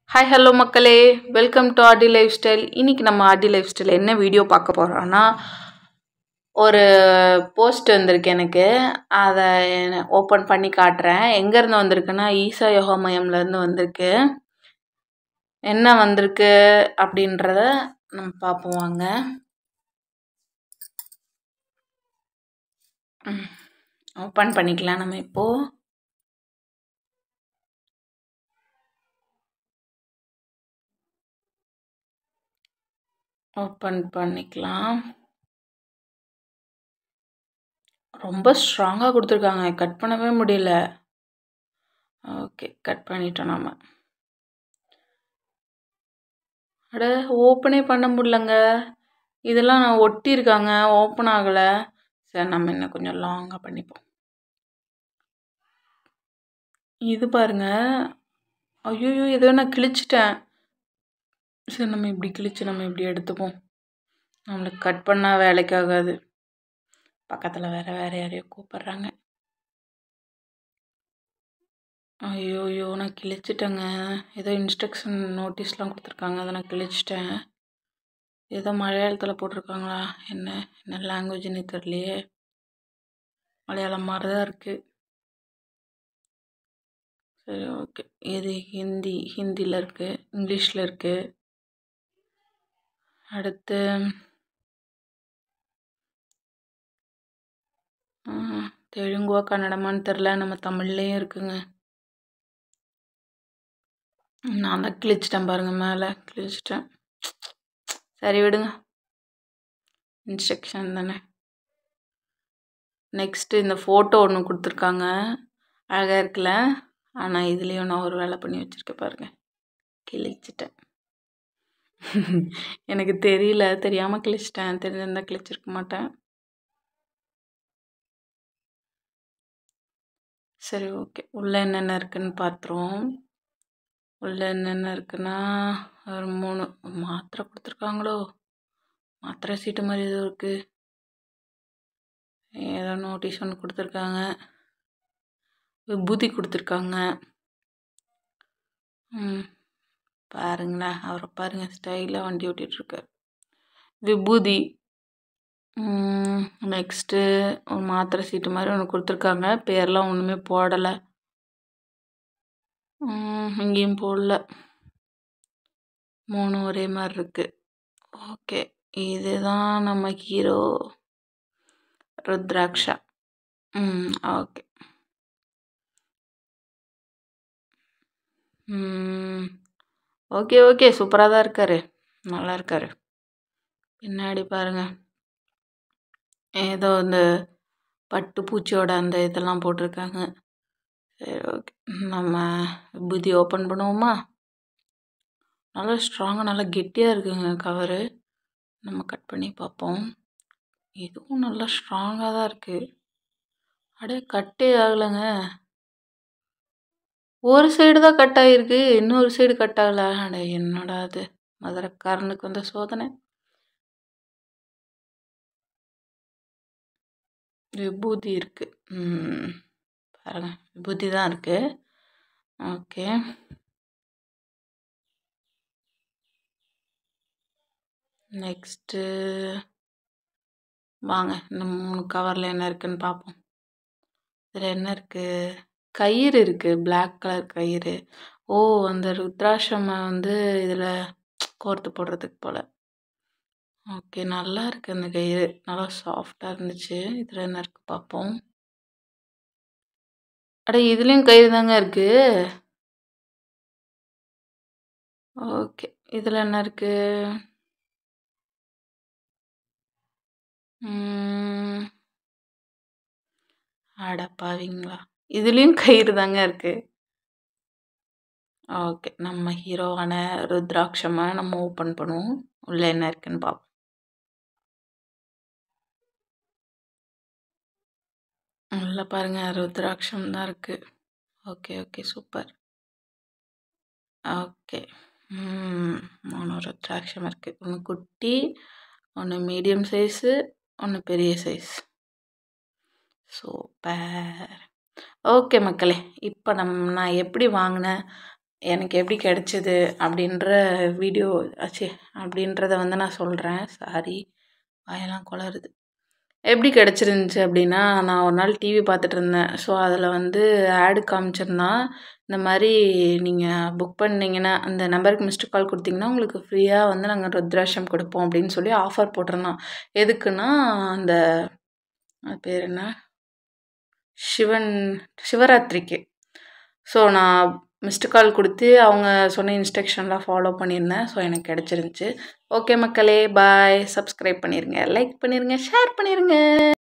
hi hello மக்களே welcome to RD lifestyle இன்றைக்கி நம்ம ஆர்டி லைஃப் ஸ்டைல் என்ன வீடியோ பார்க்க போகிறோன்னா ஒரு போஸ்ட் வந்திருக்கு எனக்கு அதை ஓப்பன் பண்ணி காட்டுறேன் எங்கேருந்து வந்திருக்குன்னா ஈசா யோகா மையம்லேருந்து வந்திருக்கு என்ன வந்திருக்கு அப்படின்றத நம்ம பார்ப்போம் வாங்க ஓப்பன் பண்ணிக்கலாம் நம்ம இப்போது ஓப்பன் பண்ணிக்கலாம் ரொம்ப ஸ்ட்ராங்காக கொடுத்துருக்காங்க கட் பண்ணவே முடியல ஓகே கட் பண்ணிட்டோம் நம்ம அட ஓப்பனே பண்ண முடியலங்க இதெல்லாம் நான் ஒட்டியிருக்காங்க ஓப்பன் ஆகலை சரி நம்ம இன்னும் கொஞ்சம் லாங்காக பண்ணிப்போம் இது பாருங்க ஐயோ ஏதோ நான் கிழிச்சிட்டேன் சரி நம்ம இப்படி கிழிச்சு நம்ம இப்படி எடுத்துப்போம் நம்மளுக்கு கட் பண்ணால் வேலைக்கு ஆகாது பக்கத்தில் வேறு வேறு யாரையோ கூப்பிட்றாங்க ஐயோ ஐயோ நான் கிழிச்சிட்டேங்க ஏதோ இன்ஸ்ட்ரக்ஷன் நோட்டீஸ்லாம் கொடுத்துருக்காங்க அதை நான் கிழிச்சிட்டேன் ஏதோ மலையாளத்தில் போட்டிருக்காங்களா என்ன என்ன லாங்குவேஜ்னு தெரியலையே மலையாளம் மாதிரி தான் இருக்குது சரி ஓகே இது ஹிந்தி ஹிந்தியில் இருக்குது இங்கிலீஷில் இருக்குது அடுத்து தெலுங்குவா கன்னடமான்னு தெரில நம்ம தமிழ்லேயும் இருக்குங்க நான் தான் கிழிச்சிட்டேன் பாருங்கள் மேலே கிழிச்சிட்டேன் சரி விடுங்க இன்ஸ்ட்ரக்ஷன் தானே நெக்ஸ்ட்டு இந்த ஃபோட்டோ ஒன்று கொடுத்துருக்காங்க அழகாக இருக்குல்ல ஆனால் இதுலேயும் நான் ஒரு வேலை பண்ணி வச்சுருக்கேன் பாருங்கள் கிழிச்சிட்டேன் எனக்கு தெரியல தெரியாமல் கிழிச்சிட்டேன் தெரிஞ்சிருந்தால் கிழிச்சிருக்க மாட்டேன் சரி ஓகே உள்ளே என்னென்ன இருக்குதுன்னு பார்த்துருவோம் உள்ளே என்னென்ன இருக்குன்னா ஒரு மூணு மாத்திரை கொடுத்துருக்காங்களோ மாத்திரை சீட்டு மாதிரி எதுவும் இருக்குது ஏதோ நோட்டீஸ் ஒன்று கொடுத்துருக்காங்க விபூதி கொடுத்துருக்காங்க ம் பாருங்களேன் அவரை பாருங்கள் ஸ்டைலாக வண்டி ஓட்டிகிட்ருக்கார் விபூதி நெக்ஸ்ட்டு ஒரு மாத்திரை சீட்டு மாதிரி ஒன்று கொடுத்துருக்காங்க பேர்லாம் ஒன்றுமே போடலை இங்கேயும் போடல மூணு ஒரே மாதிரி இருக்குது ஓகே இதுதான் நம்ம ஹீரோ ருத்ராக்ஷா ம் ஓகே ஓகே ஓகே சூப்பராக தான் இருக்கார் நல்லா இருக்கார் பின்னாடி பாருங்கள் ஏதோ இந்த பட்டு பூச்சியோட அந்த இதெல்லாம் போட்டிருக்காங்க சரி ஓகே நம்ம விபூதி ஓப்பன் பண்ணுவோமா நல்லா ஸ்ட்ராங்காக நல்லா கெட்டியாக இருக்குங்க கவரு நம்ம கட் பண்ணி பார்ப்போம் இதுவும் நல்லா ஸ்ட்ராங்காக தான் இருக்குது அப்படியே கட்டே ஆகலைங்க ஒரு சைடு தான் கட் ஆகிருக்கு இன்னொரு சைடு கட் ஆகலை அட என்னடா அது மதுரக்காரனுக்கு வந்த சோதனை விபூதி இருக்குது பாருங்கள் விபூதி தான் இருக்குது ஓகே நெக்ஸ்ட்டு வாங்க இந்த மூணு கவரில் என்ன இருக்குதுன்னு பார்ப்போம் இதில் என்ன இருக்குது கயிறு இருக்குது பிளாக் கலர் கயிறு ஓ அந்த ருத்ராட்சமை வந்து இதில் கோர்த்து போடுறதுக்கு போல் ஓகே நல்லா இருக்குது அந்த கயிறு நல்லா சாஃப்டாக இருந்துச்சு இதில் என்ன இருக்குது பார்ப்போம் அட இதுலேயும் கயிறு தாங்க இருக்குது ஓகே இதில் என்ன இருக்குது அடப்பாவீங்களா இதுலேயும் கயிறு தாங்க இருக்குது ஓகே நம்ம ஹீரோவான ருத்ராட்சமை நம்ம ஓப்பன் பண்ணுவோம் உள்ளே என்ன இருக்குன்னு பார்ப்போம் உள்ள பாருங்கள் ருத்ராட்சம் தான் இருக்குது ஓகே ஓகே சூப்பர் ஓகே மூணு ருத்ராட்சம் இருக்குது ஒன்று குட்டி ஒன்று மீடியம் சைஸு ஒன்று பெரிய சைஸ் சூப்பர் ஓகே மக்களே இப்போ நம் நான் எப்படி வாங்கினேன் எனக்கு எப்படி கிடைச்சிது அப்படின்ற வீடியோ ஆச்சு அப்படின்றத வந்து நான் சொல்கிறேன் சாரி வாயெல்லாம் குளருது எப்படி கிடச்சிருந்துச்சி அப்படின்னா நான் ஒரு நாள் டிவி பார்த்துட்டு இருந்தேன் ஸோ அதில் வந்து ஆடு காமிச்சிருந்தான் இந்த மாதிரி நீங்கள் புக் பண்ணிங்கன்னா அந்த நம்பருக்கு மிஸ்டு கால் கொடுத்தீங்கன்னா உங்களுக்கு ஃப்ரீயாக வந்து நாங்கள் ருத்ராட்சம் கொடுப்போம் அப்படின்னு சொல்லி ஆஃபர் போட்டிருந்தான் எதுக்குன்னா அந்த அது பேர் என்ன சிவன் சிவராத்திரிக்கு ஸோ நான் மிஸ்டு கால் கொடுத்து அவங்க சொன்ன இன்ஸ்ட்ரக்ஷன்லாம் ஃபாலோ பண்ணியிருந்தேன் ஸோ எனக்கு கிடச்சிருந்துச்சி ஓகே மக்களே பாய் சப்ஸ்கிரைப் பண்ணிடுங்க லைக் பண்ணிடுங்க ஷேர் பண்ணிடுங்க